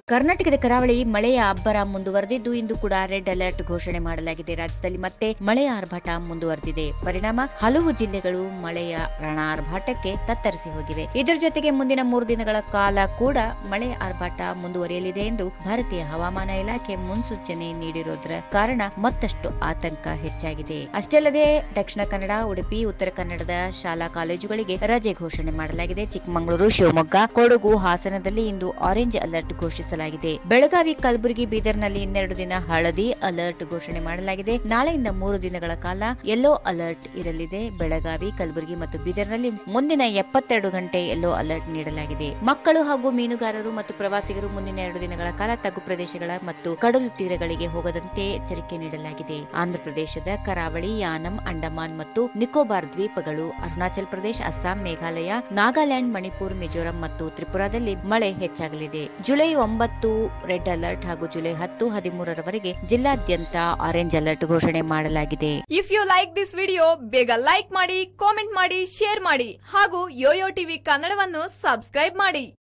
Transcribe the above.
ಕರ್ನಾಟಕದ ಕರಾವಳಿ ಮಳೆಯ ಅಬ್ಬರ ಮುಂದುವರೆದಿದ್ದು ಇಂದು ಕೂಡ ರೆಡ್ ಅಲರ್ಟ್ ಘೋಷಣೆ ಮಾಡಲಾಗಿದೆ ರಾಜ್ಯದಲ್ಲಿ ಮತ್ತೆ ಮಳೆಯ ಆರ್ಭಟ ಮುಂದುವರೆದಿದೆ ಪರಿಣಾಮ ಹಲವು ಜಿಲ್ಲೆಗಳು ಮಳೆಯ ರಣಾರ್ಭಟಕ್ಕೆ ತತ್ತರಿಸಿ ಹೋಗಿವೆ ಇದರ ಜೊತೆಗೆ ಮುಂದಿನ ಮೂರು ದಿನಗಳ ಕಾಲ ಕೂಡ ಮಳೆ ಆರ್ಭಟ ಮುಂದುವರಿಯಲಿದೆ ಎಂದು ಭಾರತೀಯ ಹವಾಮಾನ ಇಲಾಖೆ ಮುನ್ಸೂಚನೆ ನೀಡಿರೋದ್ರ ಕಾರಣ ಮತ್ತಷ್ಟು ಆತಂಕ ಹೆಚ್ಚಾಗಿದೆ ಅಷ್ಟೇ ಅಲ್ಲದೆ ದಕ್ಷಿಣ ಕನ್ನಡ ಉಡುಪಿ ಉತ್ತರ ಕನ್ನಡದ ಶಾಲಾ ಕಾಲೇಜುಗಳಿಗೆ ರಜೆ ಘೋಷಣೆ ಮಾಡಲಾಗಿದೆ ಚಿಕ್ಕಮಗಳೂರು ಶಿವಮೊಗ್ಗ ಕೊಡಗು ಹಾಸನದಲ್ಲಿ ಇಂದು ಆರೆಂಜ್ ಅಲರ್ಟ್ ಘೋಷಿಸಲಾಗಿದೆ ಬೆಳಗಾವಿ ಕಲಬುರಗಿ ಬೀದರ್ನಲ್ಲಿ ಇನ್ನೆರಡು ದಿನ ಹಳದಿ ಅಲರ್ಟ್ ಘೋಷಣೆ ಮಾಡಲಾಗಿದೆ ನಾಳೆಯಿಂದ ಮೂರು ದಿನಗಳ ಕಾಲ ಯೆಲ್ಲೋ ಅಲರ್ಟ್ ಇರಲಿದೆ ಬೆಳಗಾವಿ ಕಲಬುರಗಿ ಮತ್ತು ಬೀದರ್ನಲ್ಲಿ ಮುಂದಿನ ಎಪ್ಪತ್ತೆರಡು ಗಂಟೆ ಯೆಲ್ಲೋ ಅಲರ್ಟ್ ನೀಡಲಾಗಿದೆ ಮಕ್ಕಳು ಹಾಗೂ ಮೀನುಗಾರರು ಮತ್ತು ಪ್ರವಾಸಿಗರು ಮುಂದಿನ ಎರಡು ದಿನಗಳ ಕಾಲ ತಗ್ಗು ಪ್ರದೇಶಗಳ ಮತ್ತು ಕಡಲು ತೀರಗಳಿಗೆ ಹೋಗದಂತೆ ಎಚ್ಚರಿಕೆ ನೀಡಲಾಗಿದೆ ಆಂಧ್ರಪ್ರದೇಶದ ಕರಾವಳಿ ಯಾನಂ ಅಂಡಮಾನ್ ಮತ್ತು ನಿಕೋಬಾರ್ ದ್ವೀಪಗಳು ಅರುಣಾಚಲ್ ಪ್ರದೇಶ ಅಸ್ಸಾಂ ಮೇಘಾಲಯ ನಾಗಾಲ್ಯಾಂಡ್ ಮಣಿಪುರ್ ಮಿಜೋರಾಂ ಮತ್ತು ತ್ರಿಪುರಾದಲ್ಲಿ ಮಳೆ ಹೆಚ್ಚಾಗಲಿದೆ ಜುಲೈ ಒಂಬತ್ತು ರೆಡ್ ಅಲರ್ಟ್ ಹಾಗೂ ಜುಲೈ ಹತ್ತು ಹದಿಮೂರರವರೆಗೆ ಜಿಲ್ಲಾದ್ಯಂತ ಆರೆಂಜ್ ಅಲರ್ಟ್ ಘೋಷಣೆ ಮಾಡಲಾಗಿದೆ if you like this video ಬೇಗ ಲೈಕ್ ಮಾಡಿ ಕಾಮೆಂಟ್ ಮಾಡಿ ಶೇರ್ ಮಾಡಿ ಹಾಗೂ ಯೋಯೋ ಟಿವಿ ಕನ್ನಡವನ್ನು ಸಬ್ಸ್ಕ್ರೈಬ್ ಮಾಡಿ